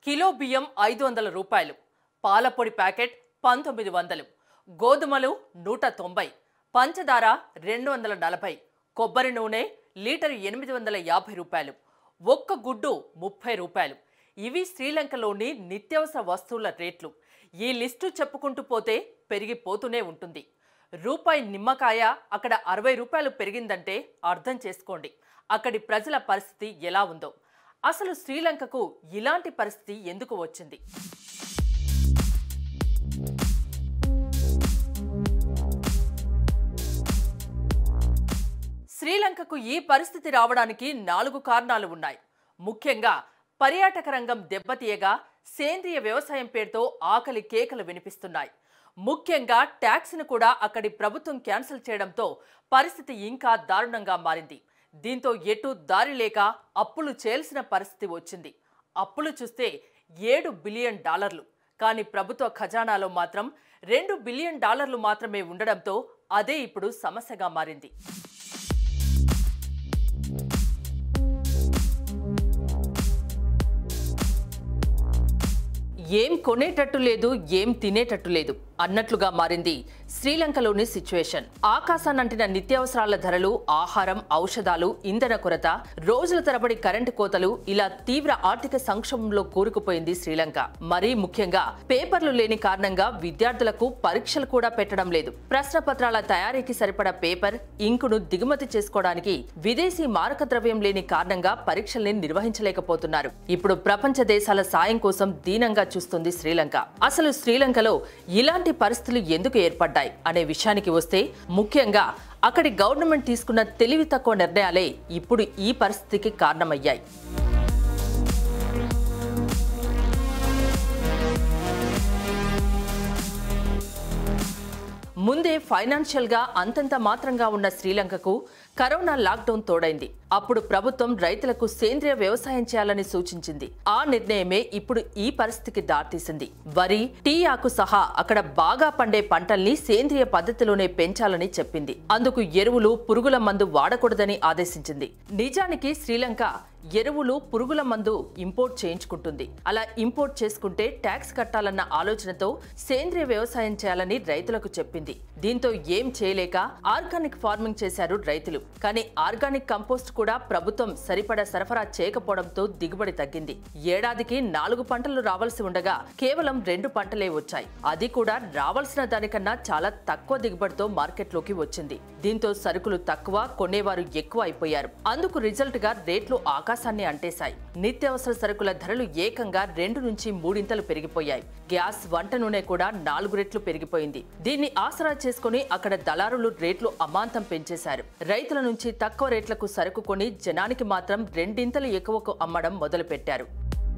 kilo బియ్యం ఐదు వందల రూపాయలు పాలపొడి ప్యాకెట్ పంతొమ్మిది వందలు గోధుమలు నూట తొంభై పంచదార రెండు వందల నలభై కొబ్బరి నూనె లీటర్ ఎనిమిది వందల యాభై రూపాయలు ఒక్క గుడ్డు ముప్పై రూపాయలు ఇవి శ్రీలంకలోని నిత్యావసర వస్తువుల రేట్లు ఈ లిస్టు చెప్పుకుంటూ పోతే పెరిగిపోతూనే ఉంటుంది రూపాయి నిమ్మకాయ అక్కడ అరవై రూపాయలు పెరిగిందంటే అర్థం చేసుకోండి అక్కడి ప్రజల పరిస్థితి ఎలా ఉందో అసలు శ్రీలంకకు ఇలాంటి పరిస్థితి ఎందుకు వచ్చింది శ్రీలంకకు ఈ పరిస్థితి రావడానికి నాలుగు కారణాలు ఉన్నాయి ముఖ్యంగా పర్యాటక రంగం దెబ్బతీయగా సేంద్రియ వ్యవసాయం పేరుతో ఆకలి కేకలు వినిపిస్తున్నాయి ముఖ్యంగా ట్యాక్స్ను కూడా అక్కడి ప్రభుత్వం క్యాన్సిల్ చేయడంతో పరిస్థితి ఇంకా దారుణంగా మారింది దీంతో ఎటు దారి లేక అప్పులు చేయాల్సిన పరిస్థితి వచ్చింది అప్పులు చూస్తే ఏడు బిలియన్ డాలర్లు కానీ ప్రభుత్వ ఖజానాలో మాత్రం రెండు బిలియన్ డాలర్లు మాత్రమే ఉండడంతో అదే ఇప్పుడు సమస్యగా మారింది ఏం కొనేటట్టు లేదు ఏం తినేటట్టు లేదు అన్నట్లుగా మారింది శ్రీలంకలోని సిచ్యువేషన్ ఆకాశానంటిన నిత్యావసరాల ధరలు ఆహారం ఔషధాలు ఇంధన కొరత రోజుల తరబడి కరెంటు కోతలు ఇలా తీవ్ర ఆర్థిక సంక్షోభంలో కూరుకుపోయింది శ్రీలంక మరీ ముఖ్యంగా పేపర్లు లేని కారణంగా విద్యార్థులకు పరీక్షలు కూడా పెట్టడం లేదు ప్రశ్న పత్రాల తయారీకి సరిపడా పేపర్ ఇంకును దిగుమతి చేసుకోవడానికి విదేశీ మారక ద్రవ్యం లేని కారణంగా పరీక్షల్ని నిర్వహించలేకపోతున్నారు ఇప్పుడు ప్రపంచ దేశాల సాయం కోసం దీనంగా చూస్తుంది శ్రీలంక అసలు శ్రీలంకలో ఇలాంటి పరిస్థితులు ఎందుకు ఏర్పడ్డాయి అనే విషయానికి వస్తే ముఖ్యంగా అక్కడి గవర్నమెంట్ తీసుకున్న తెలివి తక్కువ నిర్ణయాలే ఇప్పుడు ఈ పరిస్థితికి కారణమయ్యాయి ముందే ఫైనాన్షియల్ గా అంతంత మాత్రంగా ఉన్న శ్రీలంకకు కరోనా లాక్డౌన్ తోడైంది అప్పుడు ప్రభుత్వం రైతులకు సేంద్రియ వ్యవసాయం చేయాలని సూచించింది ఆ నిర్ణయమే ఇప్పుడు ఈ పరిస్థితికి దారితీసింది వరి టీ ఆకు సహా అక్కడ బాగా పండే పంటల్ని సేంద్రియ పద్ధతిలోనే పెంచాలని చెప్పింది అందుకు ఎరువులు పురుగుల మందు వాడకూడదని ఆదేశించింది నిజానికి శ్రీలంక ఎరువులు పురుగుల మందు ఇంపోర్ట్ చేయించుకుంటుంది అలా ఇంపోర్ట్ చేసుకుంటే ట్యాక్స్ కట్టాలన్న ఆలోచనతో సేంద్రియ వ్యవసాయం చేయాలని రైతులకు చెప్పింది దీంతో ఏం చేయలేక ఆర్గానిక్ ఫార్మింగ్ చేశారు రైతులు కానీ ఆర్గానిక్ కంపోస్ట్ కూడా ప్రభుత్వం సరిపడా సరఫరా చేయకపోవడంతో దిగుబడి తగ్గింది ఏడాదికి నాలుగు పంటలు రావాల్సి ఉండగా కేవలం రెండు పంటలే వచ్చాయి అది కూడా రావాల్సిన దానికన్నా చాలా తక్కువ దిగుబడితో మార్కెట్లోకి వచ్చింది దీంతో సరుకులు తక్కువ కొనేవారు ఎక్కువ అయిపోయారు అందుకు రిజల్ట్ గా రేట్లు ఆకాశాన్ని అంటేశాయి నిత్యావసర సరుకుల ధరలు ఏకంగా రెండు నుంచి మూడింతలు పెరిగిపోయాయి గ్యాస్ వంట నూనె కూడా నాలుగు రెట్లు పెరిగిపోయింది దీన్ని ఆసరా చేసుకుని అక్కడ దళారులు రేట్లు అమాంతం పెంచేశారు రైతుల నుంచి తక్కువ రేట్లకు సరుకు కొని జనానికి మాత్రం రెండింతలు ఎక్కువకు అమ్మడం మొదలుపెట్టారు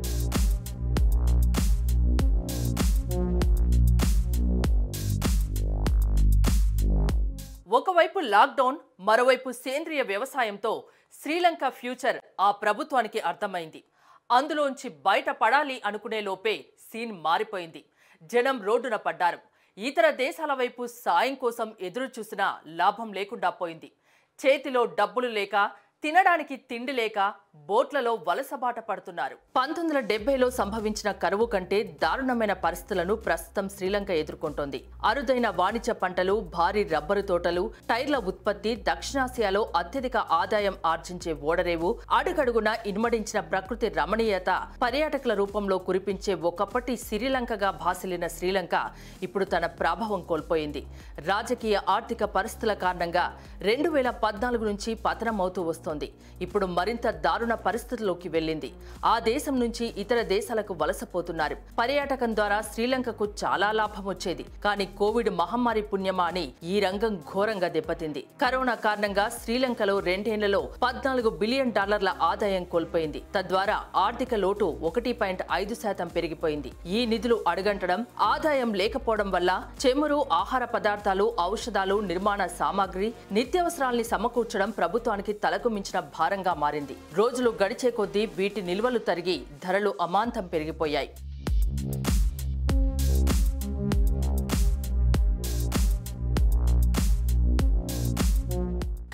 ఒకవైపు లాక్డౌన్ మరోవైపు సేంద్రియ వ్యవసాయంతో శ్రీలంక ఫ్యూచర్ ఆ ప్రభుత్వానికి అర్థమైంది అందులోంచి బయట పడాలి అనుకునే లోపే సీన్ మారిపోయింది జనం రోడ్డున పడ్డారు ఇతర దేశాల వైపు సాయం కోసం ఎదురు చూసినా లాభం లేకుండా పోయింది చేతిలో డబ్బులు లేక తినడానికి తిండి లేక బోట్లలో వలసబాట పడుతున్నారు పంతొమ్మిది వందల డెబ్బైలో సంభవించిన కరువు కంటే దారుణమైన పరిస్థితులను ప్రస్తుతం శ్రీలంక ఎదుర్కొంటోంది అరుదైన వాణిజ్య పంటలు భారీ రబ్బరు తోటలు టైర్ల ఉత్పత్తి దక్షిణాసియాలో అత్యధిక ఆదాయం ఆర్జించే ఓడరేవు అడుగడుగున ఇనుమడించిన ప్రకృతి రమణీయత పర్యాటకుల రూపంలో కురిపించే ఒకప్పటి సిరిలంకగా భాసిల్లిన శ్రీలంక ఇప్పుడు తన ప్రభావం కోల్పోయింది రాజకీయ ఆర్థిక పరిస్థితుల కారణంగా రెండు వేల పద్నాలుగు నుంచి పతనమవుతూ వస్తోంది ఇప్పుడు మరింత దారుణ పరిస్థితుల్లోకి వెళ్ళింది ఆ దేశం నుంచి ఇతర దేశాలకు వలసపోతున్నారు పర్యాటకం ద్వారా శ్రీలంకకు చాలా లాభం వచ్చేది కానీ కోవిడ్ మహమ్మారి పుణ్యమా అని ఈ రంగం ఘోరంగా దెబ్బతింది కరోనా కారణంగా శ్రీలంకలో రెండేళ్లలో పద్నాలుగు బిలియన్ డాలర్ల ఆదాయం కోల్పోయింది తద్వారా ఆర్థిక లోటు ఒకటి పాయింట్ ఐదు శాతం పెరిగిపోయింది ఈ నిధులు అడగంటడం ఆదాయం లేకపోవడం వల్ల చెమురు ఆహార పదార్థాలు ఔషధాలు నిర్మాణ సామాగ్రి నిత్యావసరాల్ని సమకూర్చడం ప్రభుత్వానికి తలకు మించిన భారంగా మారింది రోజులు గడిచే కొద్దీ వీటి నిల్వలు తరిగి ధరలు అమాంతం పెరిగిపోయాయి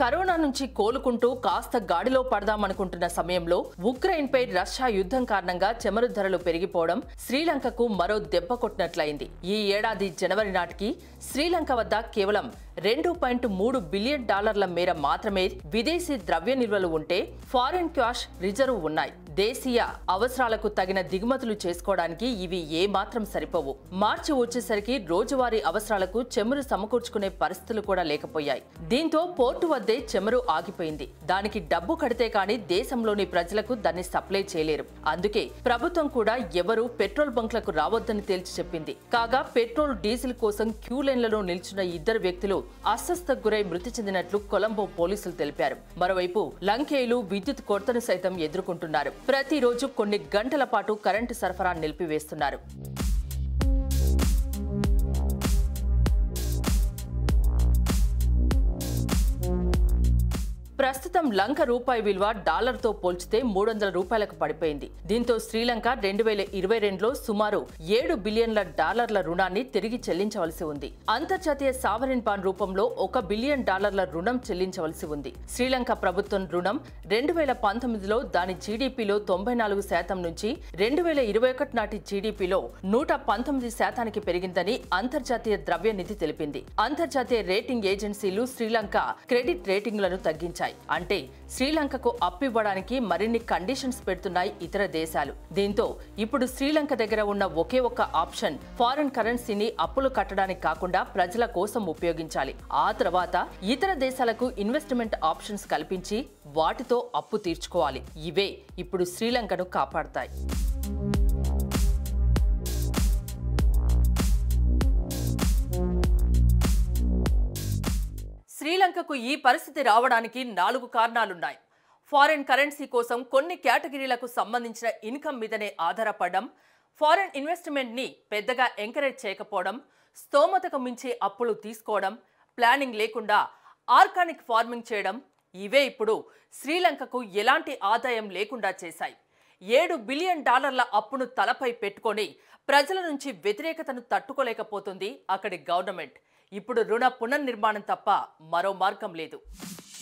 కరోనా నుంచి కోలుకుంటూ కాస్త గాడిలో పడదామనుకుంటున్న సమయంలో ఉక్రెయిన్ పై రష్యా యుద్ధం కారణంగా చమురు ధరలు పెరిగిపోవడం శ్రీలంకకు మరో దెబ్బ కొట్టినట్లయింది ఈ ఏడాది జనవరి నాటికి శ్రీలంక వద్ద కేవలం రెండు పాయింట్ మూడు బిలియన్ డాలర్ల మేర మాత్రమే విదేశీ ద్రవ్య నిల్వలు ఉంటే ఫారిన్ క్యాష్ రిజర్వ్ ఉన్నాయి దేశీయ అవసరాలకు తగిన దిగుమతులు చేసుకోవడానికి ఇవి ఏమాత్రం సరిపోవు మార్చి వచ్చేసరికి రోజువారీ అవసరాలకు చెమురు సమకూర్చుకునే పరిస్థితులు కూడా లేకపోయాయి దీంతో పోర్టు వద్దే చెమురు ఆగిపోయింది దానికి డబ్బు కడితే కానీ దేశంలోని ప్రజలకు దాన్ని సప్లై చేయలేరు అందుకే ప్రభుత్వం కూడా ఎవరూ పెట్రోల్ బంక్లకు రావద్దని తేల్చి చెప్పింది కాగా పెట్రోల్ డీజిల్ కోసం క్యూ లైన్లలో నిల్చున్న ఇద్దరు వ్యక్తులు అస్వస్థకు గురై మృతి చెందినట్లు కొలంబో పోలీసులు తెలిపారు మరోవైపు లంకేయులు విద్యుత్ కొరతను సైతం ఎదుర్కొంటున్నారు ప్రతిరోజు కొన్ని గంటల పాటు కరెంటు సరఫరా నిలిపివేస్తున్నారు ప్రస్తుతం లంక రూపాయి విలువ డాలర్తో పోల్చితే మూడు వందల రూపాయలకు పడిపోయింది దీంతో శ్రీలంక రెండు వేల ఇరవై రెండులో సుమారు ఏడు బిలియన్ల డాలర్ల రుణాన్ని తిరిగి చెల్లించవలసి ఉంది అంతర్జాతీయ సావరిన్ బాండ్ రూపంలో ఒక బిలియన్ డాలర్ల రుణం చెల్లించవలసి ఉంది శ్రీలంక ప్రభుత్వం రుణం రెండు వేల పంతొమ్మిదిలో దాని జీడీపీలో తొంభై నాలుగు శాతం నుంచి రెండు వేల ఇరవై ఒకటి నాటి జీడీపీలో నూట పంతొమ్మిది శాతానికి పెరిగిందని అంతర్జాతీయ ద్రవ్య నిధి తెలిపింది అంతర్జాతీయ రేటింగ్ ఏజెన్సీలు శ్రీలంక క్రెడిట్ రేటింగ్లను తగ్గించాయి అంటే శ్రీలంకకు అప్పివ్వడానికి మరిన్ని కండిషన్స్ పెడుతున్నాయి ఇతర దేశాలు దీంతో ఇప్పుడు శ్రీలంక దగ్గర ఉన్న ఒకే ఒక్క ఆప్షన్ ఫారెన్ కరెన్సీని అప్పులు కట్టడానికి కాకుండా ప్రజల కోసం ఉపయోగించాలి ఆ తర్వాత ఇతర దేశాలకు ఇన్వెస్ట్మెంట్ ఆప్షన్స్ కల్పించి వాటితో అప్పు తీర్చుకోవాలి ఇవే ఇప్పుడు శ్రీలంకను కాపాడతాయి శ్రీలంకకు ఈ పరిస్థితి రావడానికి నాలుగు కారణాలున్నాయి ఫారెన్ కరెన్సీ కోసం కొన్ని కేటగిరీలకు సంబంధించిన ఇన్కమ్ మీదనే ఆధారపడడం ఫారెన్ ఇన్వెస్ట్మెంట్ని పెద్దగా ఎంకరేజ్ చేయకపోవడం స్తోమతకు మించి అప్పులు తీసుకోవడం ప్లానింగ్ లేకుండా ఆర్గానిక్ ఫార్మింగ్ చేయడం ఇవే ఇప్పుడు శ్రీలంకకు ఎలాంటి ఆదాయం లేకుండా చేశాయి ఏడు బిలియన్ డాలర్ల అప్పును తలపై పెట్టుకొని ప్రజల నుంచి వ్యతిరేకతను తట్టుకోలేకపోతుంది అక్కడి గవర్నమెంట్ ఇప్పుడు రుణ పునర్నిర్మాణం తప్ప మరో మార్గం లేదు